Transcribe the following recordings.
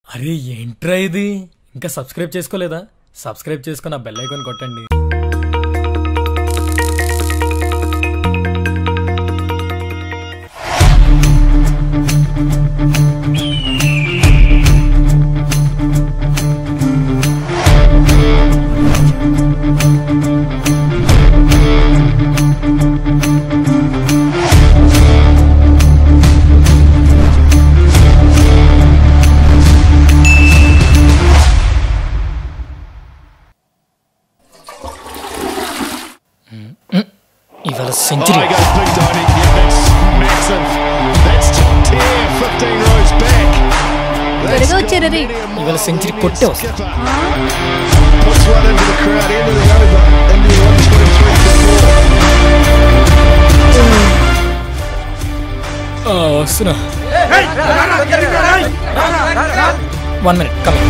అరే ఏంట్రా ఇది ఇంకా సబ్స్క్రైబ్ చేసుకోలేదా సబ్స్క్రైబ్ చేసుకుని ఆ బెల్ ఐకాన్ కొట్టండి ఇవాళ Oh, century he goes big diving. Yeah, that's massive. That's to tear 15 rows back. That's త్వరగా వచ్చారా రే ఇవాళ సెంచరీ కొట్టే వస్తా Skipper puts one into the crowd, into the over, into the 123 ఆ, వస్తున్నా వన్ మినిట్ కమింగ్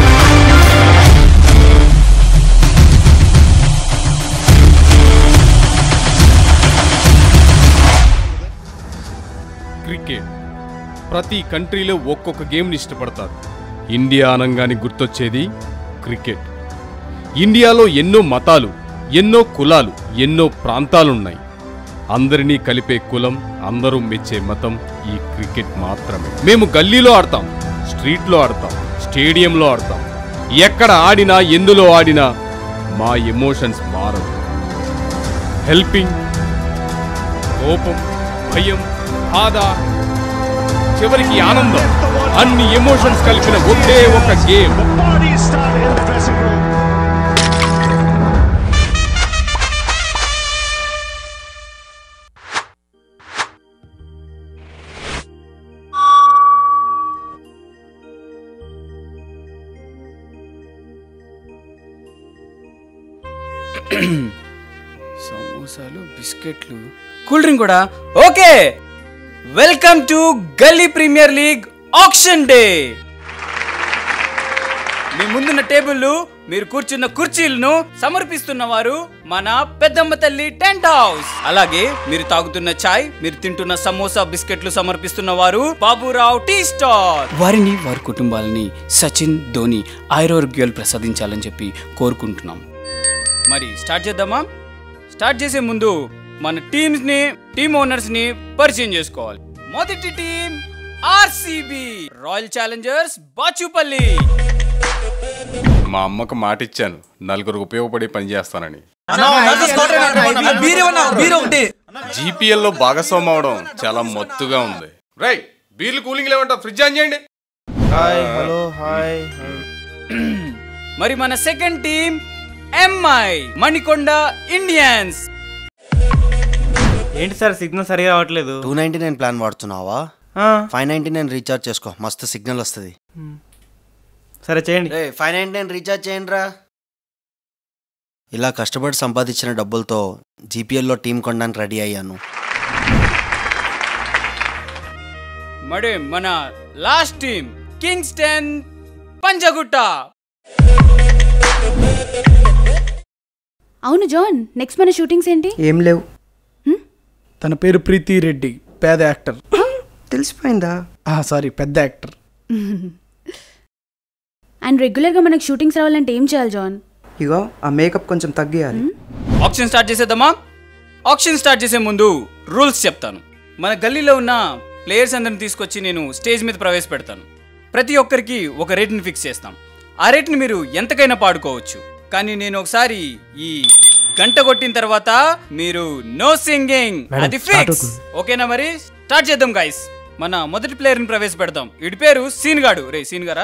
క్రికెట్ ప్రతి కంట్రీలో ఒక్కొక్క గేమ్ని ఇష్టపడతారు ఇండియా అనంగానే గుర్తొచ్చేది క్రికెట్ ఇండియాలో ఎన్నో మతాలు ఎన్నో కులాలు ఎన్నో ప్రాంతాలున్నాయి అందరినీ కలిపే కులం అందరూ మెచ్చే మతం ఈ క్రికెట్ మాత్రమే మేము గల్లీలో ఆడతాం స్ట్రీట్లో ఆడతాం స్టేడియంలో ఆడతాం ఎక్కడ ఆడినా ఎందులో ఆడినా మా ఎమోషన్స్ మారవు హెల్పింగ్ కోపం భయం బాధ చివరికి ఆనందం అన్ని ఎమోషన్స్ కలిపిన ఒకే ఒక game The mightiest start in the Classic World. సమోసాలు బిస్కెట్లు కూల్ డ్రింక్ కూడా okay welcome to Gully premier league auction day మీ ముందున్న టేబుల్లు మీరు కూర్చున్న కుర్చీలను సమర్పిస్తున్న వారు మన పెద్దమ్మ తల్లి టెంట్ హౌస్ అలాగే మీరు తాగుతున్న చాయ్ మీరు తింటున్న సమోసా బిస్కెట్లు సమర్పిస్తున్న వారు బాబురావు టీ స్టాల్ వారిని వారి కుటుంబాలని సచిన్ ధోని ఆయురోగ్యాలు ప్రసాదించాలని చెప్పి కోరుకుంటున్నాం మరి స్టార్ట్ చేద్దామా స్టార్ట్ చేసే ముందు మన టీమ్స్ ని టీమ్ ఓనర్స్ ని పరిచయం చేసుకోవాలి మొదటి team RCB royal challengers Bachupally మా అమ్మకు మాట ఇచ్చాను నలుగురు ఉపయోగపడి పని చేస్తానని జీపీఎల్ లో భాగస్వామి అవడం చాలా మత్తుగా ఉంది రై బీర్లు కూలింగ్ లేవంట ఫ్రిడ్జ్ ఆన్ చేయండి మరి మన second team MI Manikonda Indians ఏంటి సార్ సిగ్నల్ సరిగా రావట్లేదు టూ నైన్టీ నైన్ ప్లాన్ వాడుతున్నావా ఆ, ఫైవ్ నైన్టీ నైన్ రీఛార్జ్ చేసుకో మస్తు సిగ్నల్ వస్తుంది సరే చేయండి రే ఫైవ్ నైన్టీ నైన్ రీఛార్జ్ చేయండి రా ఇలా కష్టపడి సంపాదించిన డబ్బులతో జీపీఎల్లో టీం కొనడానికి రెడీ అయ్యాను మరి మన లాస్ట్ టీం కింగ్స్టన్ పంజగుట్ట అవును జాన్ నెక్స్ట్ మన షూటింగ్స్ ఏంటి ఏం లేవు తన పేరు ప్రీతి రెడ్డి పేద యాక్టర్ తెలిసిపోయిందా సారీ పెద్ద యాక్టర్ అండ్ రెగ్యులర్గా మనకు షూటింగ్స్ రావాలంటే ఏం చేయాలి జాన్ ఇగో ఆ మేకప్ కొంచెం తగ్గియాలి ఆప్షన్ స్టార్ట్ చేసేద్దామా ఆప్షన్ స్టార్ట్ చేసే ముందు రూల్స్ చెప్తాను మన గల్లీలో ఉన్న ప్లేయర్స్ అందరిని తీసుకొచ్చి నేను స్టేజ్ మీద ప్రవేశపెడతాను ప్రతి ఒక్కరికి ఒక రేట్ని ఫిక్స్ చేస్తాం ఆ రేట్ని మీరు ఎంతకైనా పాడుకోవచ్చు కానీ నేను ఒకసారి ఈ గంట కొట్టిన తర్వాత మీరు నో సింగింగ్ మేడం, అది start ఫిక్స్ అవుతుంది. ఓకేనా మరి స్టార్ట్ చేద్దాం గైస్ మన మొదటి ప్లేయర్ని ప్రవేశపెడతాం వీడి పేరు సీన్ గాడు రే సీన్ గారా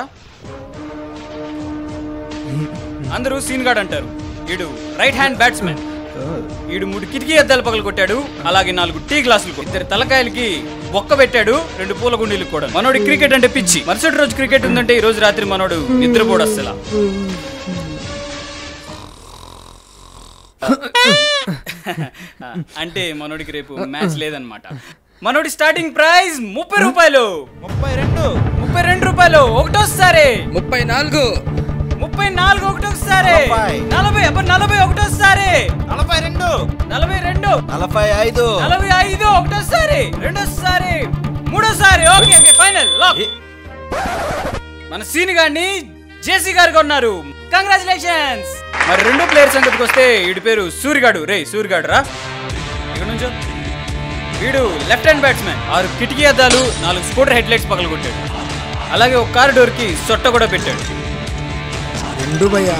అందరూ సీన్ గాడు అంటారు వీడు రైట్ హ్యాండ్ బ్యాట్స్మెన్ వీడు మూడు కిటికీ అద్దాలు పగలు కొట్టాడు అలాగే నాలుగు టీ గ్లాసులు కొట్టాడు. ఇద్దరు తలకాయలకి ఒక్క పెట్టాడు రెండు పూల గుండీలు కూడా మనోడి క్రికెట్ అంటే పిచ్చి మరుసటి రోజు క్రికెట్ ఉందంటే ఈ రోజు రాత్రి మనోడు నిద్రపోడు అస్సలు అంటే మనోడికి రేపు మ్యాచ్ లేదనమాట మనోడి స్టార్టింగ్ ప్రైస్ ముప్పై రూపాయలు ముప్పై రెండు ముప్పై రెండు రూపాయలు ఒకటోసారి ముప్పై నాలుగు ముప్పై నాలుగు ఒకటోసారి నలభై అబ్బా నలభై ఒకటోసారి నలభై రెండు నలభై రెండు నలభై ఐదు నలభై ఐదు ఒకటోసారి రెండోసారి మూడోసారి ఓకే ఓకే ఫైనల్ లాక్ మన సీని గారిని జేసీ గారు కొన్నారు కంగ్రాచులేషన్స్ మరి రెండో ప్లేయర్ సంగతికి వస్తే వీడి పేరు సూరిగాడు రే సూరిగాడు రా ఇక్కడ నుంచో వీడు లెఫ్ట్ హ్యాండ్ బ్యాట్స్మెన్ ఆరు కిటికీ అద్దాలు నాలుగు స్కూటర్ హెడ్ లైట్స్ పగల కొట్టాడు అలాగే ఒక కార్ డోర్ కి సొట్ట కూడా పెట్టాడు రెండు భయ్యా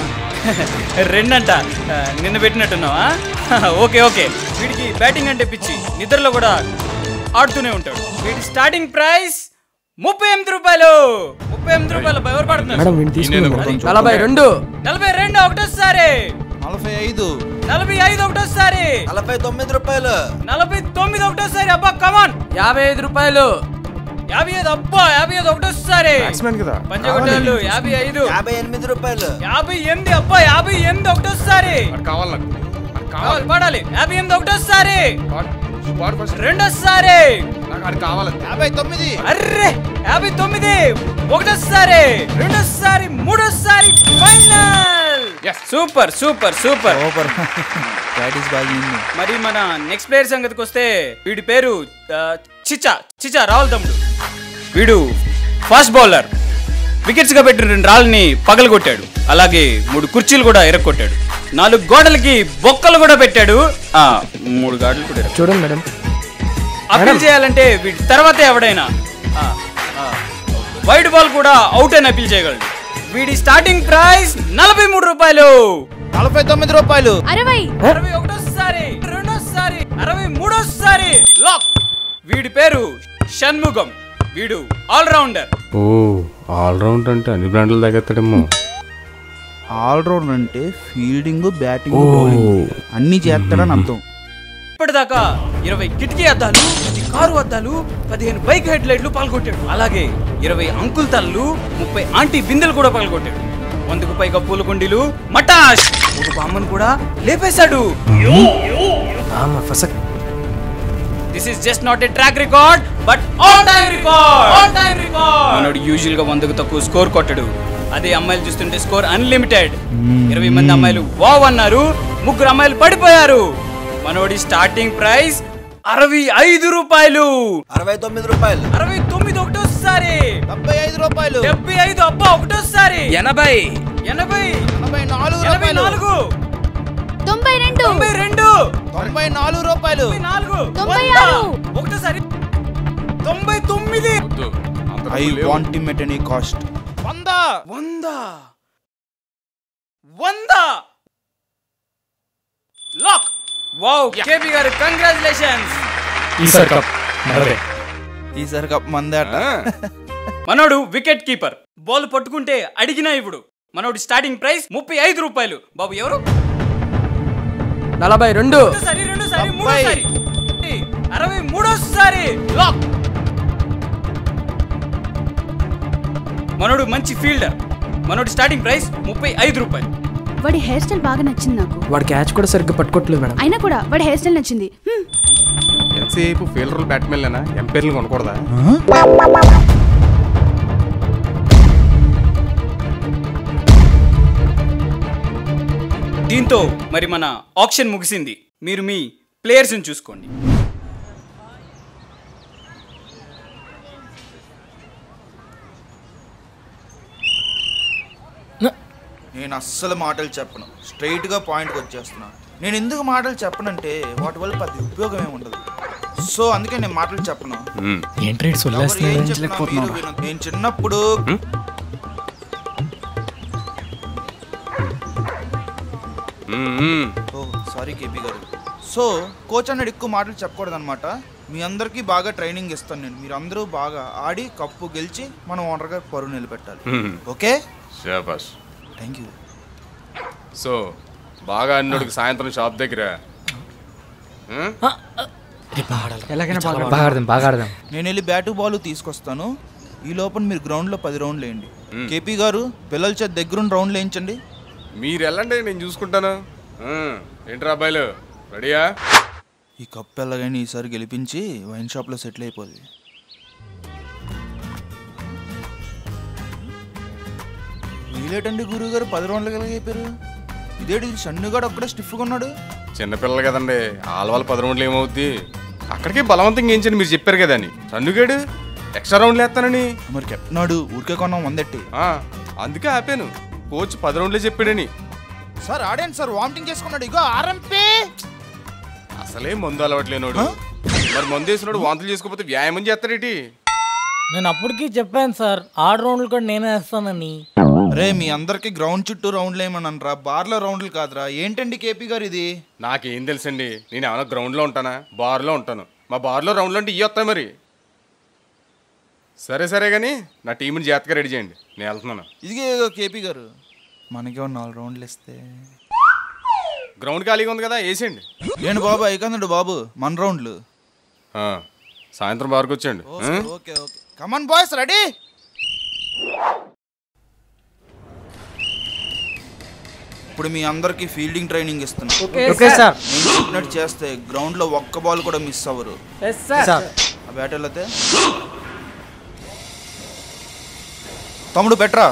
రెండంట ఆ, నిన్న పెట్టినట్టున్నావా ఓకే ఓకే వీడికి బ్యాటింగ్ అంటే పిచ్చి నిద్రలో కూడా ఆడుతూనే ఉంటాడు వీడి స్టార్టింగ్ ప్రైస్ ముప్పై ఎనిమిది రూపాయలు ముప్పై ఎనిమిది రూపాయలు ఎవరు పడుతున్నారు నలభై రెండు నలభై రెండు ఒకటోసారి నలభై ఐదు నలభై ఐదు ఒకటోసారి నలభై తొమ్మిది రూపాయలు నలభై తొమ్మిది ఒకటోసారి అబ్బా కమాన్ యాభై ఐదు రూపాయలు యాభై ఐదు అబ్బా యాభై ఐదు ఒకటోసారి కదా పంచగొట్టాలు యాభై ఐదు యాభై ఎనిమిది రూపాయలు యాభై ఎనిమిది అబ్బా యాభై ఎనిమిది ఒకటోసారి అది కావాలి నాకు అది కావాలి కావాలి పాడాలి యాభై ఎనిమిది ఒకటోసారి పాడు. పాడు first. రెండోసారి నాకు అది కావాలి యాభై తొమ్మిది అర్రే యాభై తొమ్మిది ఒకటోసారి రెండోసారి మూడోసారి final Yes. Super super super super practice బాగా మరి మన నెక్స్ట్ ప్లేయర్ సంగతికి వస్తే వీడి పేరు ఆ, చిచా చిచా రావుల తమ్ముడు వీడు ఫాస్ట్ బౌలర్ వికెట్స్ గా పెట్టిన రెండు రాళ్ళని పగలగొట్టాడు అలాగే మూడు కుర్చీలు కూడా ఎరగొట్టాడు నాలుగు గోడలకి బొక్కలు కూడా పెట్టాడు ఆ మూడు గాడులు కూడా ఎరగొట్టాడు. చూడండి మేడం అప్పీల్ చేయాలంటే వీడి తర్వాతే ఎవడైనా ఆ, ఆ, వైడ్ బాల్ కూడా అవుట్ అని అప్పీల్ చేయగలడు వీడి స్టార్టింగ్ ప్రైస్ నలభై మూడు రూపాయలు నలభై తొమ్మిది రూపాయలు అరవై అరవై ఒకటోసారి రెండోసారి అరవై మూడోసారి లాక్ వీడి పేరు షణ్ముఖం వీడు ఆల్ రౌండర్ ఓ ఆల్రౌండ్ అంటే అన్ని బ్రాండ్లు తగ్గేస్తాడేమో ఆల్రౌండ్ అంటే ఫీల్డింగ్ బ్యాటింగ్ బౌలింగ్ అన్ని చేస్తాడని అర్థం ఇప్పటిదాకా ఇరవై కిటికీ అద్దాలు పది కారు అద్దాలు పదిహేను బైక్ హెడ్ లైట్లు పాల్గొట్టాడు అలాగే ఇరవై అంకుల్ తల్లు ముప్పై ఆంటీ బిందెలు కూడా పాల్గొట్టాడు వందకు పైగా పూల కుండీలు మటాష్ ఒక బామ్మను కూడా లేపేశాడు this is just not a track record but all time record all time record మనోడు యూజువల్ గా వందకు తక్కువ స్కోర్ కొట్టడు అదే అమ్మాయిలు చూస్తుంటే స్కోర్ అన్లిమిటెడ్ ఇరవై మంది అమ్మాయిలు వావ్ అన్నారు ముగ్గురు అమ్మాయిలు పడిపోయారు మనోడి స్టార్టింగ్ ప్రైస్ అరవై ఐదు రూపాయలు అరవై తొమ్మిది రూపాయలు అరవై తొమ్మిది ఒకటోసారి డెబ్బై ఐదు రూపాయలు డెబ్బై ఐదు అబ్బా ఒకటోసారి ఎనభై ఎనభై ఎనభై నాలుగు ఎనభై రూపాయలు నాలుగు తొంభై రెండు తొంభై రెండు తొంభై నాలుగు రూపాయలు తొంభై నాలుగు తొంభై వంద. ఆరు. ఒకటోసారి తొంభై తొమ్మిది వద్దు అంత ఐ డబ్బులు లేవు. Want him at any cost వంద వంద వంద లాక్ వావ్ కేబీ గారు కంగ్రాచులేషన్స్ ఈసారి కప్ మనదే ఈసారి కప్ మందే అట ఆ, మనోడు వికెట్ కీపర్ బాల్ పట్టుకుంటే అడిగినా ఇప్పుడు మనోడి స్టార్టింగ్ ప్రైస్ ముప్పై ఐదు రూపాయలు బాబు ఎవరు నలభై రెండు ఒకసారి రెండోసారి డెబ్బై. మూడోసారి అరవై మూడోసారి లాక్ మనోడు మంచి ఫీల్డర్ మనోడి స్టార్టింగ్ ప్రైస్ ముప్పై ఐదు రూపాయలు వాడి హెయిర్ స్టైల్ బాగా నచ్చింది నాకు వాడు క్యాచ్ కూడా సరిగ్గా పట్టుకోవట్లేదు మేడం అయినా కూడా వాడి హెయిర్ స్టైల్ నచ్చింది హ్మ్. ఎంతసేపు ఫీల్డర్లు బ్యాట్మెన్లేనా ఎంపైర్లు కొనకూడదా దీంతో మరి మన ఆప్షన్ ముగిసింది మీరు మీ ప్లేయర్స్ని చూసుకోండి నేను అస్సలు మాటలు చెప్పను స్ట్రైట్ గా పాయింట్కి వచ్చేస్తున్నా నేను ఎందుకు మాటలు చెప్పనంటే వాటి వల్ల పెద్ద ఉపయోగం ఏమి ఉండదు సో అందుకే నేను మాటలు చెప్పను ఉమ్, ఏంటి ఎవరు ఏం చెప్పినా మీరు వినొద్దు. నేను చిన్నప్పుడు ఉమ్, ఉమ్. ఓ సారీ కేపీ గారు సో కోచ్ అన్నాడు ఎక్కువ మాటలు చెప్పకూడదు అనమాట మీ అందరికీ బాగా ట్రైనింగ్ ఇస్తాను నేను మీరు అందరూ బాగా ఆడి కప్పు గెలిచి మనం ఓనర్గా పరువు నిలబెట్టాలి ఉమ్, ఓకే శాబాష్ థ్యాంక్ యూ సో బాగా అన్నుడికి సాయంత్రం షాప్ దగ్గర ఉమ్, బాగా ఆడదాం బాగా ఆడదాం నేను వెళ్ళి బ్యాటు బాల్ తీసుకొస్తాను ఈ లోపల మీరు గ్రౌండ్లో పది రౌండ్లు వేయండి కేపీ గారు పిల్లల చేత దగ్గరుండి రౌండ్లు వేయించండి మీరు వెళ్ళండి నేను చూసుకుంటాను ఉమ్, ఏంట్రా అబ్బాయిలు రెడీయా ఈ కప్ ఎలాగైనా ఈసారి గెలిపించి వైన్ షాప్లో సెటిల్ అయిపోద్ది వీలేటండి గురువు గారు పది రౌండ్లకి ఎలాగ అయిపోయారు ఇదేంటి షన్నుగాడు ఒక్కడే స్టిఫ్గా ఉన్నాడు చిన్నపిల్లలు కదండి ఆల వాళ్ళ పది రౌండ్లు ఏమవుద్ది అక్కడికి బలవంతంగా ఏంచండి మీరు చెప్పారు కదా అని సన్నుగాడు ఎక్స్ట్రా రౌండ్లు వేస్తానని మరి కెప్టెనాడు ఊరికే కొన్నాం వందెట్టి ఆ, అందుకే ఆపాను కోచ్ పది రౌండ్లే చెప్పాడని సార్ ఆడండి సార్ వామిటింగ్ చేసుకున్నాడు ఇగో ఆర్ఎంపీ అసలే మందు అలవాట్లేనోడు మరి మందు వేసినోడు వాంతులు చేసుకోకపోతే వ్యాయామం చేస్తాడేటి నేను అప్పటికి చెప్పాను సార్ ఆరు రౌండ్లు కూడా నేనే వేస్తానని రే మీ అందరికి గ్రౌండ్ చుట్టూ రౌండ్లు ఏమనరా బార్లో రౌండ్లు కాదురా ఏంటండి కేపీ గారు ఇది నాకేం తెలుసండి నేను ఏమైనా గ్రౌండ్లో ఉంటానా బార్లో ఉంటాను మా బార్లో రౌండ్లు అంటే ఇవి వస్తాయి మరి సరే సరే కానీ నా టీంని జాగ్రత్తగా రెడీ చేయండి నేను వెళ్తున్నాను ఇదిగే కేపీ గారు మనకి ఒక నాలుగు రౌండ్లు ఇస్తే గ్రౌండ్ ఖాళీగా ఉంది కదా వేసేయండి ఏంటి బాబు అయికందండి బాబు మన రౌండ్లు ఆ, సాయంత్రం బార్కి వచ్చేయండి ఆ? Okay okay come on boys ready ఇప్పుడు మీ అందరికి ఫీల్డింగ్ ట్రైనింగ్ ఇస్తున్నా ఓకే సార్ నేను చెప్పినట్టు చేస్తే గ్రౌండ్ లో ఒక్క బాల్ కూడా మిస్ అవ్వరు సార్ ఆ బ్యాట్ వెళ్ళతే తమ్ముడు బెటరా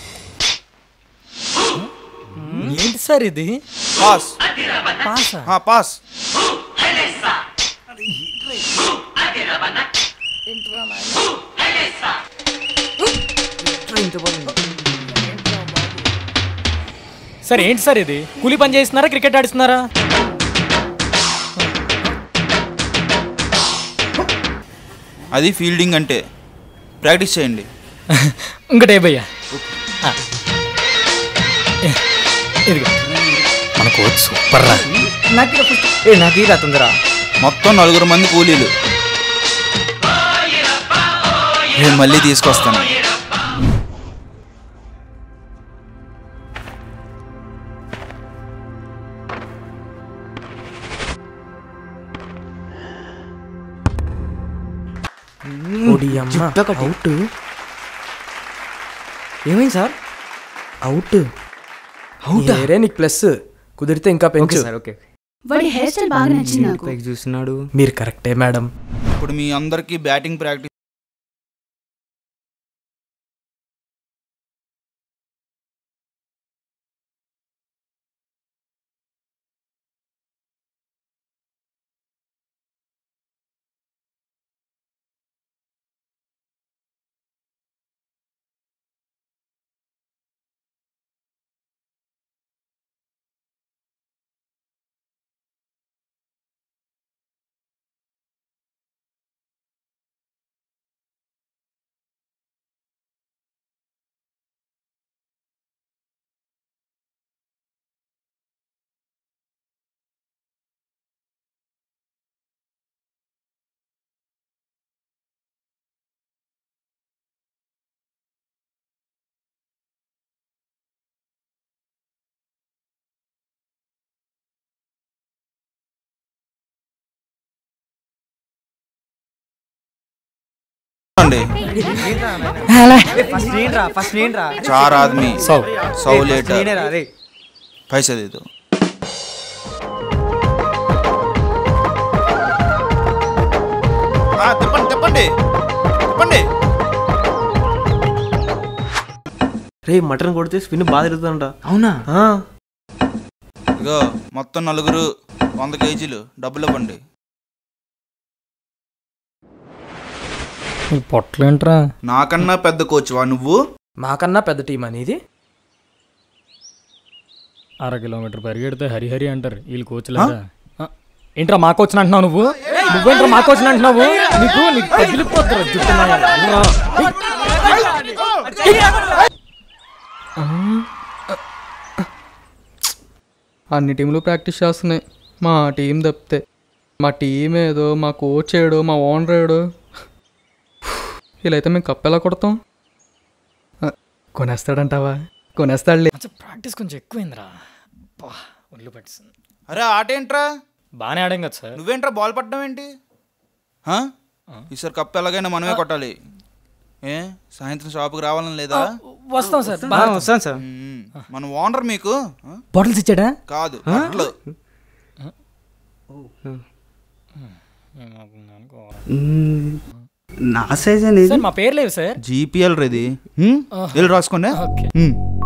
ఏంటి సార్ ఇది పాస్ పాసా ఆ, పాస్ సార్ ఏంటి సార్ ఇది కూలి పని చేస్తున్నారా క్రికెట్ ఆడిస్తున్నారా అది ఫీల్డింగ్ అంటే ప్రాక్టీస్ చేయండి ఇంకటే భయ్యా ఆ. ఇదిగో మన కోచ్ సూపర్ రా నాకు ఏ నాకు ఇలా తొందర మొత్తం నలుగురు మంది కూలీలు నేను మళ్ళీ తీసుకొస్తాను ఓడి అమ్మ అవుట్ ఏమైంది సార్ అవుట్ అవుట్ వేరే నీకు ప్లస్ కుదిరితే ఇంకా ఓకే పెంచు సార్ ఓకే వాడి హెయిర్ స్టైల్ బాగా నచ్చింది నాకు పైకి చూస్తున్నాడు మీరు కరెక్టే మేడం ఇప్పుడు మీ అందరికీ బ్యాటింగ్ ప్రాక్టీస్ అండి ఫస్ట్ నేను రా ఫస్ట్ నేను రా चार आदमी सौ। सौ लीटर నేనే రా రే पैसे दे दो ఆ, తిప్పండి తిప్పండి తిప్పండి రే మటన్ కొడితే స్పిన్ బాగా తిరుగుతుందంట అవునా ఇగో మొత్తం నలుగురు వంద కేజీలు డబ్బులు ఇవ్వండి పొట్లేంట్రా నాకన్నా పెద్ద కోచ్వా నువ్వు మాకన్నా పెద్ద టీం అనేది అర కిలోమీటర్ పరిగెడితే హరిహరి అంటారు వీళ్ళు కోచ్లాగా ఆ, ఏంట్రా మా కోచ్ అంటున్నావు నువ్వు నువ్వేంట్రా మా కోచ్ అంటున్నావు నీకు నీకు తగిలిపోతారు జుట్టు నాయాలు. రా. అన్ని టీంలు ప్రాక్టీస్ చేస్తున్నాయి మా టీం తప్పితే మా టీం ఏదో మా కోచ్ ఏడో మా ఓనర్ ఏడో వీళ్ళైతే మేము కప్ ఎలా కొడతాం ఆ, కొనేస్తాడంటావా కొనేస్తాడులే కొంచెం ప్రాక్టీస్ కొంచెం ఎక్కువైందిరా అబ్బా, ఒళ్ళు పట్టిస్తుంది అరే ఆట ఏంట్రా బాగానే ఆడాం కదా సార్ నువ్వేంట్రా బాల్ పట్టడం ఏంటి హా? ఈసారి కప్ ఎలాగైనా మనమే కొట్టాలి ఏ సాయంత్రం షాప్కి రావాలని లేదా వస్తాం సార్ వస్తాను సార్ మ్మ్. మన ఓనర్ మీకు ఆ? బాటిల్స్ ఇచ్చాడా కాదు బట్టలు నా సైజ్ అనేది సార్ మా పేరు లేవు సార్ జీపీఎల్ రెది వెళ్ళి రాసుకోండి ఓకే మ్మ్.